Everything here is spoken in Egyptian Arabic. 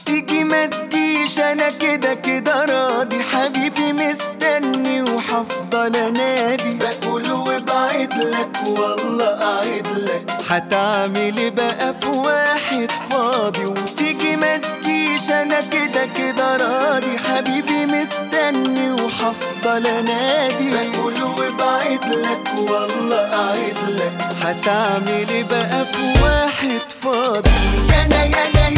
تيجي ما تجيش انا كده كده راضي حبيبي مستني وحفضل انادي بقول وبعد لك والله قاعد لك هتعمل إيه بقى في واحد فاضي وتيجي ما تجيش انا كده كده راضي حبيبي مستني وحفضل انادي بقول وبعد لك والله قاعد لك هتعمل إيه بقى في واحد فاضي يانا يانا